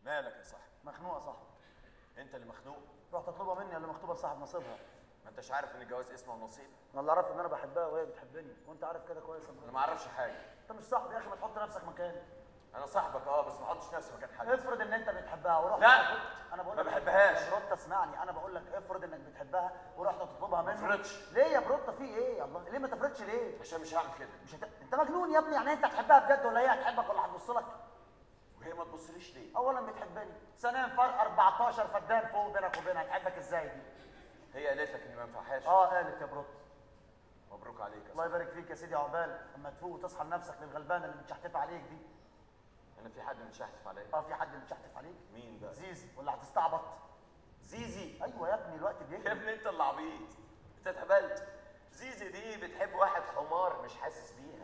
مالك يا صاحبي مخنوقه يا صاحبي انت اللي مخنوق رحت اطلبها مني قال لي مكتوبه لصاحب نصيبها ما انتش عارف ان الجواز اسمه ونصيب انا اللي اعرفه ان انا بحبها وهي بتحبني وانت عارف كده كويس يا انا مهندس. ما اعرفش حاجه انت مش صاحبي يا اخي ما تحط نفسك مكاني انا صاحبك اه بس ما احطش نفسي مكان حد افرض ان انت بتحبها ورحت لا، انا بقول ما لك بحبهاش. بروتا اسمعني انا بقول لك افرض انك بتحبها ورحت تطلبها منه افرضش. ليه يا بروتا في ايه الله ليه ما تفرضش ليه عشان مش هعمل كده مش هت... انت مجنون يا ابني يعني انت هتحبها بجد ولا هي هتحبك ولا هتبص لك وهي ما تبصليش ليه اولا بتحبني ثانيا فرق 14 فدان فوق بينك وبينها هتحبك ازاي دي هي قالت لك اني ما ينفعهاش اه قالت يا بروتا مبروك عليك يا الله صاحبي يبارك فيك يا سيدي عقبال اما تفوق وتصحى لنفسك للغلبانه اللي متشحتفه عليك دي انا في حد متشحتف عليا اه في حد متشحتف عليك مين ده زيزي ولا هتستعبط زيزي ايوه يا ابني الوقت يا بيجري ابني انت اللي عبيط انت اتهبلت زيزي دي بتحب واحد حمار مش حاسس بيها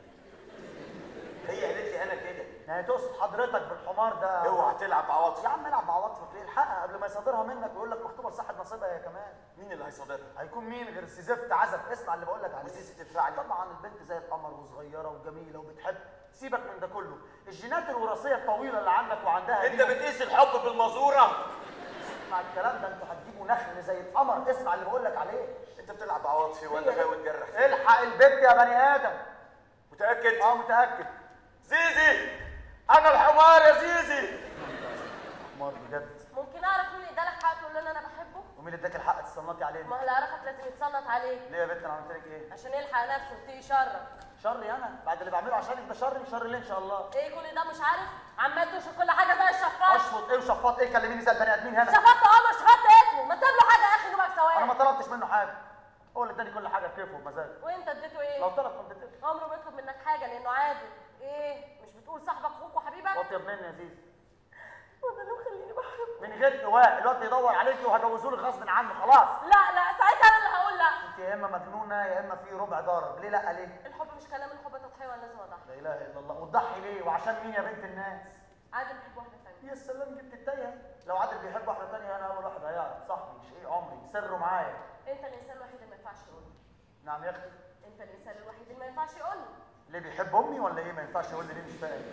هي قالت لي انا كده يعني تقصد حضرتك بالحمار ده اوعى تلعب بعواطف يا عم العب بعواطفك ليه الحقها قبل ما يصادرها منك ويقول لك مكتوبه لصاحب نصيبها هي كمان مين اللي هيصادرها هيكون مين غير سيزفت عزب اسمع اللي بقول لك عليه وزيزي تدفع لي طبعا البنت زي القمر وصغيره وجميله وبتحب سيبك من ده كله الجينات الوراثيه الطويله اللي عندك وعندها انت دي بتقيس الحب بالمزوره اسمع الكلام ده انتوا هتجيبوا نخل زي القمر اسمع اللي بقول لك عليه انت بتلعب بعواطفي ولا غاوي تجرح فيا؟ الحق البنت يا بني ادم متاكد اه متاكد زيزي انا الحمار يا زيزي حمار بجد ممكن اعرف مين اللي ادالك حق تقول له ان انا بحبه ومين اللي اداك الحق تتصنطي عليه ما هو اللي يعرفك لازم يتصنت عليك ليه يا بنت انا عملت لك ايه عشان يلحق نفسه ويبتدي يشرك شري انا بعد اللي بعمله عشانك ده شري شر ليه ان شاء الله ايه كل ده مش عارف عمال تشرب كل حاجه زي الشفاط اشفط ايه وشفاط ايه كلميني زي البني ادمين هنا شفطت اه مش شفطت اسمه ما تسيب له حاجه يا اخي نوبك انا ما ثواني طلبتش منه حاجه هو اللي اداني كل حاجه بكيفه وبمزاجه وانت اديته ايه لو طلب كنت اديته عمره ما يطلب منك حاجه لانه عادل ايه مش بتقول صاحبك اخوك وحبيبك واطيب مني يا زيزي وده اللي مخليني بحبه من غير ايواء الواد بيدور عليكي وهجوزه لك غصب عنه خلاص لا لا ساعتها انا اللي هقول لا انت يا اما مجنونه يا اما في ربع ضارب ليه لا ليه الحب مش كلام الحب تضحيه ولا لازم اضحي لا اله الا الله وتضحي ليه وعشان مين يا بنت الناس عادل بيحب واحده ثانيه يا سلام جبت التايه لو عادل بيحب واحده تانية انا اول واحد هيعرف صاحبي شيء عمري سره معايا انت الانسان الوحيد اللي ما ينفعش يقول نعم يا اختي انت الانسان الوحيد اللي ما ينفعش يقول ليه بيحب امي ولا ايه ما ينفعش يقول لي ليه مش فاهم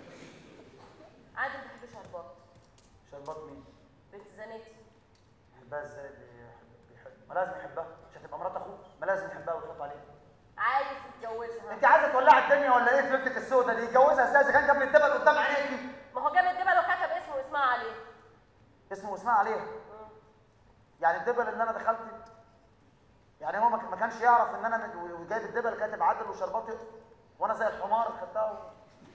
عادل بيحب شربات شربات مين بنت زناتي يحبها ازاي بيحب بيحب ما لازم يحبها مش هتبقى مرات اخوه ما لازم يحبها ويخاف عليها عايز يتجوزها انت عايزه تولعي الدنيا ولا ايه في بنتك السوداء دي يتجوزها ازاي اذا كان جاب لي الدبل قدام عينيكي ما هو جاب الدبل وكتب اسمه واسمها عليه اسمه اسمها عليها يعني الدبل ان انا دخلت يعني هو ما ك- ما كانش يعرف ان انا من- وجايب الدبل كاتب عدل وشرباتي وانا زي الحمار خدتها و...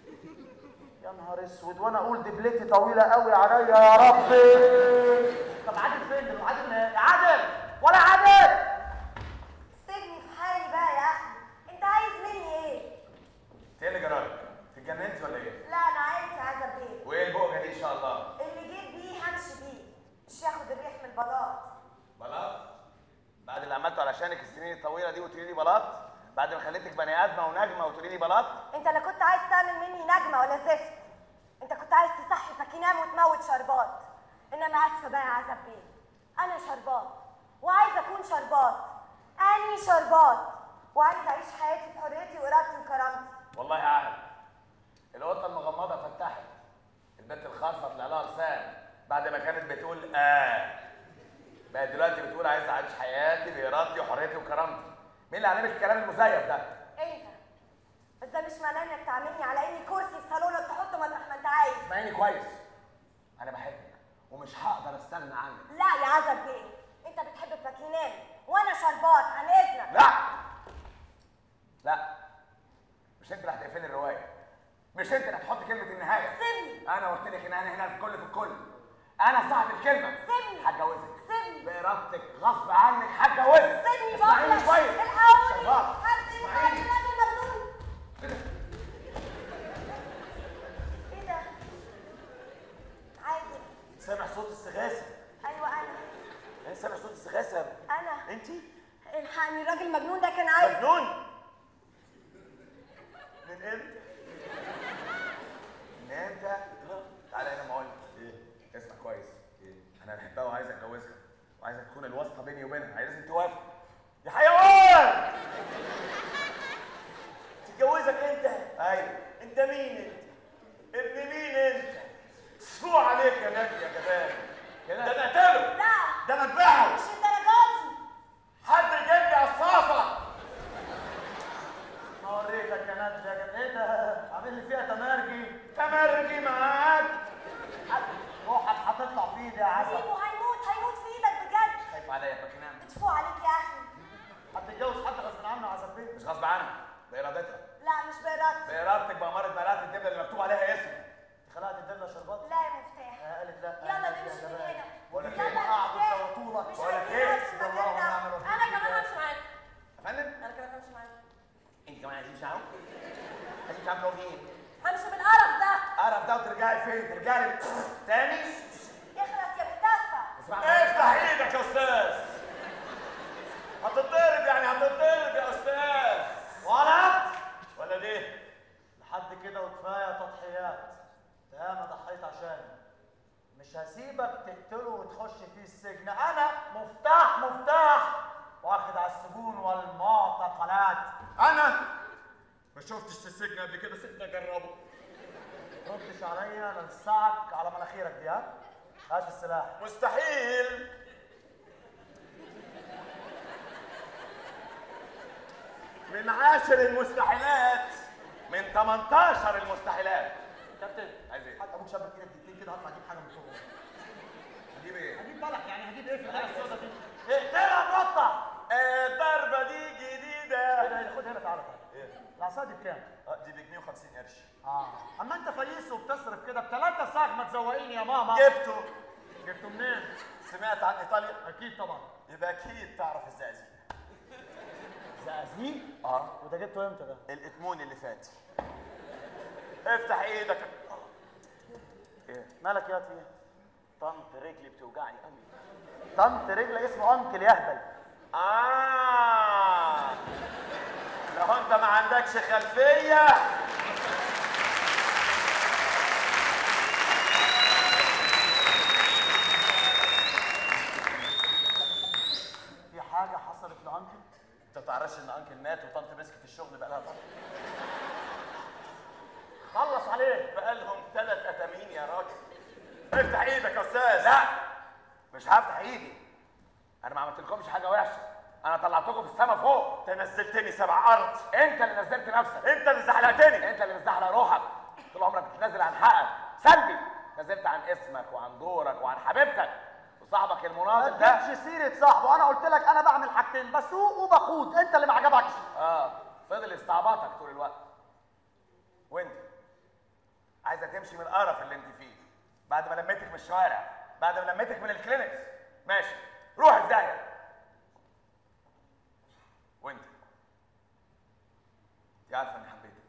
يا نهار اسود وانا اقول دبلتي طويله قوي عليا يا ربي طب عادل فين ده عادل يا عادل ولا عادل سيبني في حالي بقى يا اخي انت عايز مني ايه انت ايه اللي جرالك اتجننت ولا ايه لا انا عارف عايزه بيه وايه البقجه دي ان شاء الله اللي جيت بيه همشي بيه مش ياخد الريح من البلاط بلاط بعد اللي عملته علشانك السنين الطويله دي وتقولي لي بلاط بعد ما خليتك بني ادمه ونجمه وتقولي لي بلاط انت لا كنت عايز تعمل مني نجمه ولا زفت انت كنت عايز تصحي فكينام وتموت شربات انما اسفه بقى يا عزب بيه انا شربات وعايزه اكون شربات اني شربات وعايزه اعيش حياتي بحريتي وارادتي وكرامتي والله عارف القطه المغمضه فتحت البنت الخاصه طلع لها لسان بعد ما كانت بتقول اه بقت دلوقتي بتقول عايز اعيش حياتي بارادتي وحريتي وكرامتي مين اللي علمك الكلام المزيف ده انت بس ده مش معناه انك تعاملني على اني كرسي في صالونك تحطه مطرح ما انت عايز اسمعيني كويس انا بحبك ومش هقدر استغنى عنك لا يا عزب بيه انت بتحب الباكينات وانا شربات عن اذنك لا لا مش انت اللي هتقفلي الروايه مش انت اللي هتحط كلمه النهايه سيبني انا قلت لك ان انا هنا في الكل في الكل انا صاحب الكلمه سيبني. هتجوزك سيبني. بارادتك غصب عنك هتجوزك سيبني اسمعيني بقى كويس الحقوني شربات. حد يلحقني اسمعيني. الراجل مجنون ايه ده عادل سامع صوت السغاسه ايوه انا انا سامع صوت السغاسه انا انت الحقني الراجل المجنون ده كان عايز مجنون من امتى من امتى تعالى هنا ما اقول ايه اسمع كويس ايه انا بحبها وعايز اتجوزها وعايزك تكون الواسطه بيني وبينها عايز لازم توافق يا حيوان تتجوزك انت ايوه انت مين انت ابن مين انت شو عليك يا نبي يا جبان ده نقتله لا ده نذبحه مش الدرجات دي حد يجيب لي عصافه ما وريتك يا ند يا جد ايه ده عامل لي فيها تمرجي تمرجي معاك روحك هتطلع في ايدي يا عسل سيبه هيموت هيموت في ايدك بجد خايف عليا يا باكينام اتفو عليك يا اخي هتتجوز حد غصب عنه يا عسل بيه مش غصب عنها بارادتها لا مش بإرادتي بارادتك بأمارة ملاءة الدبلة اللي مكتوب عليها اسمي انت خلقت الدبله شربات لا يا مفتاح آه، قالت لا يلا قالت نمشي يا من جماعة. هنا بقول لك يلا ايه يا قاعد مفتاح. وطولك مش بقول لك عايزين ايه؟ نقعد في بسم المكان الله ده. ونعم الوكيل انا كمان همشي معاك يا فندم انا كمان همشي معاك انت كمان عايزين شعو انت عامله مين همشي بالقرف ده اعرف ده وترجعي فين ترجعي تاني اخلص يا متفة افتح ايدك يا استاذ هتتضرب يعني هتتضرب يا استاذ ولد ولا دي لحد كده وكفايه تضحيات ده انا ضحيت عشانه مش هسيبك تقتله وتخش فيه السجن انا مفتاح مفتاح واخد على السجون والمعتقلات انا ما شفتش في السجن قبل كده سجن اجربه ردش عليا لسعك على مناخيرك دي ها هات السلاح مستحيل من عاشر المستحيلات من 18 المستحيلات كابتن عايز ايه؟ حتى ابوك شبك ايدك دقيقتين كده هطلع اجيب حاجه من فوق هجيب ايه؟ هجيب بلح يعني هجيب ايه في الحاجه السوداء دي اقتلها بقطع الضربة دي ايه جديدة ده خد هنا تعالى تعالى ايه؟ العصا دي بكام؟ آه، دي ب 150 قرش اه اما انت فييس وبتصرف كده بثلاثة صاغ ما تزوقيني يا ماما جبته جبته منين؟ سمعت عن ايطاليا؟ اكيد طبعا يبقى اكيد تعرف الزقازيق زقازيق اه وده جبته امتى ده؟ الاتمون اللي فات افتح ايدك ايه؟ مالك يا فيه؟ طنط رجلي بتوجعني قوي طنط رجل اسمه انكل يهبل آه لو أنت ما عندكش خلفية في حاجة حصلت لأنكل؟ أنت ما تعرفش إن أنكل مات وطنط مسكت الشغل بقى لها فترة خلص عليه بقى لهم ثلاث أتامين يا راجل افتح إيدك يا أستاذ لا مش هفتح إيدي أنا ما عملتلكمش حاجة وحشة أنا طلعتكم في السما فوق أنت نزلتني سبع أرض أنت اللي نزلت نفسك أنت اللي زحلقتني أنت اللي بتزحلق روحك طول عمرك بتنزل عن حقك سلبي نزلت عن اسمك وعن دورك وعن حبيبتك وصاحبك ما المناضل ده تجيبش سيرة صاحبه أنا قلت لك أنا بعمل حاجتين بسوق وبقود أنت اللي ما عجبكش اه فضل يستعبطك طول الوقت وانت عايزه تمشي من القرف اللي انت فيه بعد ما لميتك من الشوارع بعد ما لميتك من الكلينكس ماشي روح في داهيه وانت انت عارفه اني حبيتك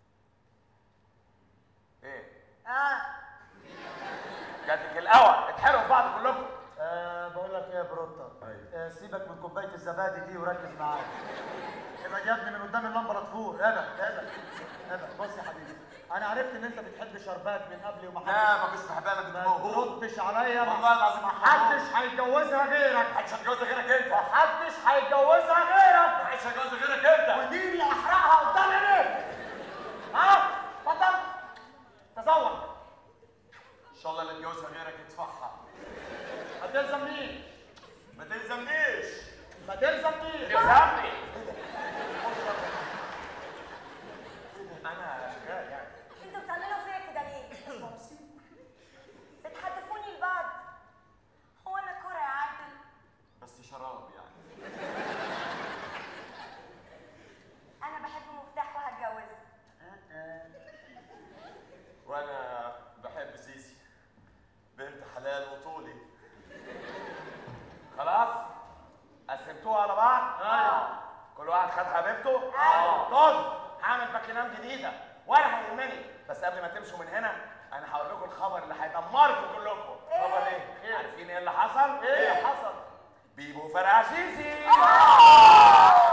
ايه اه جاتك القوى اتحرقوا في بعض كلكم أه بقول لك ايه يا بروتا أيوة. أه سيبك من كوبايه الزبادي دي وركز معايا ابعد يا ابني من قدام اللمبه لا تفور ابعد ابعد ابعد بص يا حبيبي انا عرفت ان انت بتحب شربات من قبلي وما لا ما كنتش بحبها انا كنت ما موهوب تردش عليا ما- والله العظيم ما حدش هيتجوزها غيرك محدش هيتجوز غيرك انت ما حدش هيتجوزها غيرك محدش هيتجوز غيرك انت وديني احرقها قدام عينيك ها اتفضل تزوج ان شاء الله اللي يتجوزها غيرك يدفعها هتلزم مين ما تلزمنيش ما تلزمنيش تلزمني انا شغال يعني انتوا بتعملوا فيا كده ليه؟ بتحدفوني لبعض هو انا كرة يا عادل بس شراب يعني انا بحب مفتاح وهتجوزه وانا بحب سيسي بنت حلال وطولي خلاص قسمتوها على بعض ايوه كل واحد خد حبيبته أيوة. طز هعمل باكينام جديده ولا هيهمني بس قبل ما تمشوا من هنا انا هقول لكم الخبر اللي هيدمركم كلكم إيه؟ خبر ايه عارفين ايه اللي حصل ايه اللي حصل بيبو فرع سيسي آه!